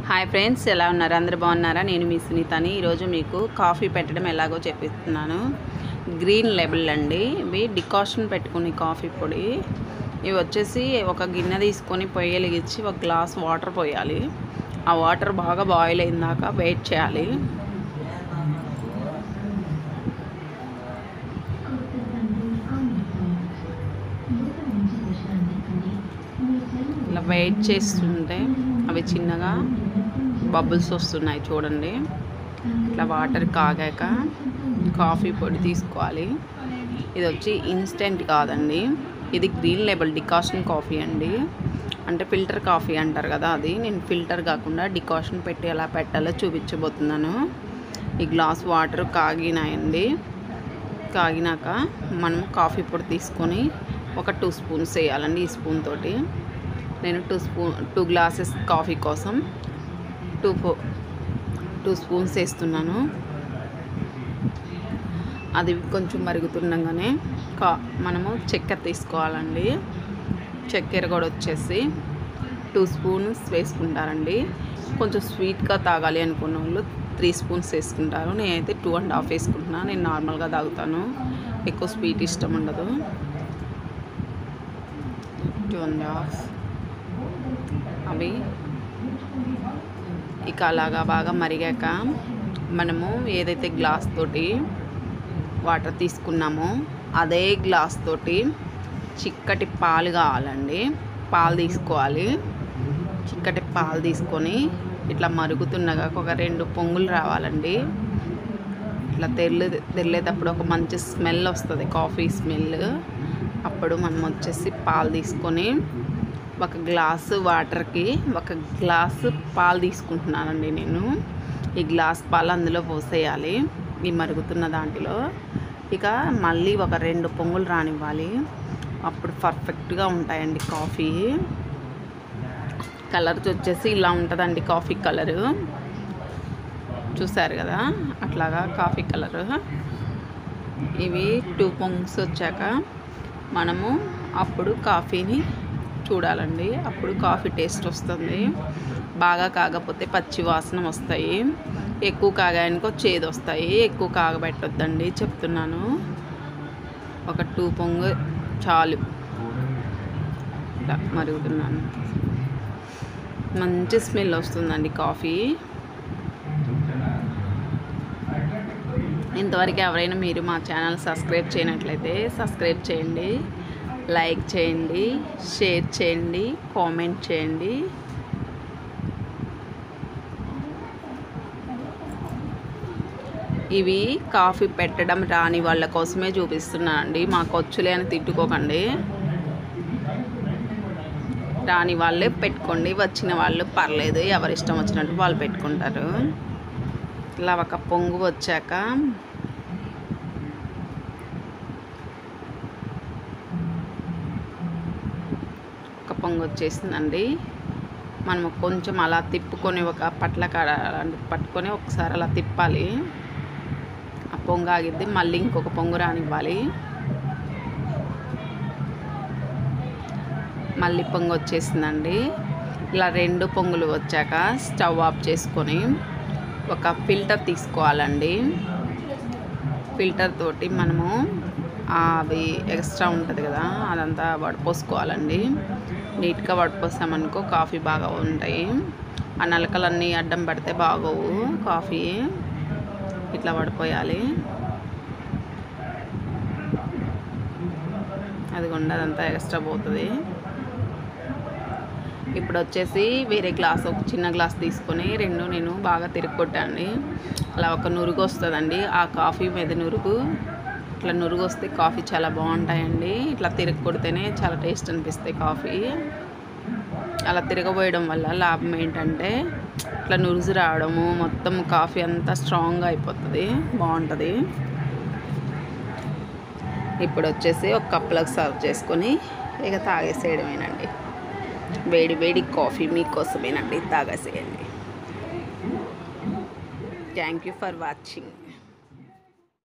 hi friends ఎలా ఉన్నారు అందరు బాగున్నారా నేను మీ సునీతని ఈరోజు మీకు కాఫీ పెట్టడం ఎలాగో చెప్పిస్తున్నాను గ్రీన్ లెబుల్ అండి ఇవి డికాషన్ పెట్టుకుని కాఫీ పొడి ఇవి వచ్చేసి ఒక గిన్నె తీసుకొని పొయ్యి వెలిగించి ఒక గ్లాస్ వాటర్ పోయాలి ఆ వాటర్ బాగా బాయిల్ అయిన దాకా వెయిట్ చేయాలి ఇలా వెయిట్ చేస్తుంటే అవి చిన్నగా బబుల్స్ వస్తున్నాయి చూడండి ఇట్లా వాటర్ కాగాక కాఫీ పొడి తీసుకోవాలి ఇది వచ్చి ఇన్స్టెంట్ కాదండి ఇది గ్రీన్ లేబుల్ డికాషన్ కాఫీ అండి అంటే ఫిల్టర్ కాఫీ అంటారు కదా అది నేను ఫిల్టర్ కాకుండా డికాషన్ పెట్టి ఎలా పెట్టాలో చూపించబోతున్నాను ఈ గ్లాస్ వాటర్ కాగినాయండి కాగినాక మనం కాఫీ పొడి తీసుకొని ఒక టూ స్పూన్స్ వేయాలండి ఈ స్పూన్ తోటి నేను two spoon two glasses coffee కోసం టూ ఫో టూ స్పూన్స్ వేస్తున్నాను అది కొంచెం మరుగుతుండగానే కా మనము చక్కెర తీసుకోవాలండి చక్కెర కూడా వచ్చేసి టూ స్పూన్స్ వేసుకుంటారండి కొంచెం స్వీట్గా తాగాలి అనుకున్న వాళ్ళు త్రీ స్పూన్స్ వేసుకుంటారు నేనైతే టూ అండ్ హాఫ్ వేసుకుంటున్నా నేను నార్మల్గా తాగుతాను ఎక్కువ స్వీట్ ఇష్టం ఉండదు టూ అండ్ హాఫ్ అవి ఇక అలాగా బాగా మరిగాక మనము ఏదైతే గ్లాస్ తోటి వాటర్ తీసుకున్నామో అదే గ్లాస్ తోటి చిక్కటి పాలు కావాలండి పాలు తీసుకోవాలి చిక్కటి పాలు తీసుకొని ఇట్లా మరుగుతుండగా ఒక రెండు పొంగులు రావాలండి ఇట్లా తెల్లు తెల్లేటప్పుడు ఒక మంచి స్మెల్ వస్తుంది కాఫీ స్మెల్ అప్పుడు మనం వచ్చేసి పాలు తీసుకొని ఒక గ్లాసు వాటర్కి ఒక గ్లాసు పాలు తీసుకుంటున్నానండి నేను ఈ గ్లాస్ పాలు అందులో పోసేయాలి ఈ మరుగుతున్న దాంట్లో ఇక మళ్ళీ ఒక రెండు పొంగులు రానివ్వాలి అప్పుడు పర్ఫెక్ట్గా ఉంటాయండి కాఫీ కలర్ వచ్చేసి ఇలా ఉంటుందండి కాఫీ కలరు చూసారు కదా అట్లాగా కాఫీ కలరు ఇవి టూ పొంగ్స్ వచ్చాక మనము అప్పుడు కాఫీని చూడాలండి అప్పుడు కాఫీ టేస్ట్ వస్తుంది బాగా కాకపోతే పచ్చి వాసన వస్తాయి ఎక్కువ కాగాయనుకో చేదు వస్తాయి ఎక్కువ కాగబెట్టొద్దండి చెప్తున్నాను ఒక టూ పొంగు చాలు ఇలా మరుగుతున్నాను మంచి స్మెల్ వస్తుందండి కాఫీ ఇంతవరకు ఎవరైనా మీరు మా ఛానల్ సబ్స్క్రైబ్ చేయనట్లయితే సబ్స్క్రైబ్ చేయండి లైక్ చేయండి షేర్ చేయండి కామెంట్ చేయండి ఇవి కాఫీ పెట్టడం రాని వాళ్ళ కోసమే చూపిస్తున్నానండి మాకు వచ్చులే అని తిట్టుకోకండి రాని వాళ్ళే పెట్టుకోండి వచ్చిన వాళ్ళు పర్లేదు ఎవరి ఇష్టం వచ్చినట్టు వాళ్ళు పెట్టుకుంటారు ఇలా ఒక పొంగు వచ్చాక ఒక పొంగు వచ్చేసిందండి మనం కొంచెం అలా తిప్పుకొని ఒక పట్ల కాడ అలాంటి పట్టుకొని ఒకసారి అలా తిప్పాలి ఆ పొంగు ఆగిద్ది మళ్ళీ ఇంకొక పొంగు రానివ్వాలి మళ్ళీ పొంగు వచ్చేసిందండి ఇలా రెండు పొంగులు వచ్చాక స్టవ్ ఆఫ్ చేసుకొని ఒక ఫిల్టర్ తీసుకోవాలండి ఫిల్టర్ తోటి మనము అవి ఎక్స్ట్రా ఉంటుంది కదా అదంతా వడపోసుకోవాలండి నీట్గా వడపోసామనుకో కాఫీ బాగా ఉంటాయి ఆ నలకలన్నీ అడ్డం పడితే బాగోవు కాఫీ ఇట్లా వడిపోయాలి అదిగోండి అదంతా ఎక్స్ట్రా పోతుంది ఇప్పుడు వచ్చేసి వేరే గ్లాస్ ఒక చిన్న గ్లాస్ తీసుకొని రెండు నేను బాగా తిరగొట్టాండి అలా ఒక నురుగు వస్తుందండి ఆ కాఫీ మీద నురుగు ఇట్లా నురుగు వస్తే కాఫీ చాలా బాగుంటాయండి ఇట్లా తిరగ కొడితేనే చాలా టేస్ట్ అనిపిస్తాయి కాఫీ అలా తిరగబోయడం వల్ల లాభం ఏంటంటే ఇట్లా నురుజు రావడము మొత్తం కాఫీ అంతా స్ట్రాంగ్గా అయిపోతుంది బాగుంటుంది ఇప్పుడు వచ్చేసి ఒక కప్లోకి సర్వ్ చేసుకొని ఇక తాగేసేయడమేనండి వేడి వేడి కాఫీ మీకోసమేనండి తాగేసేయండి థ్యాంక్ యూ ఫర్ వాచింగ్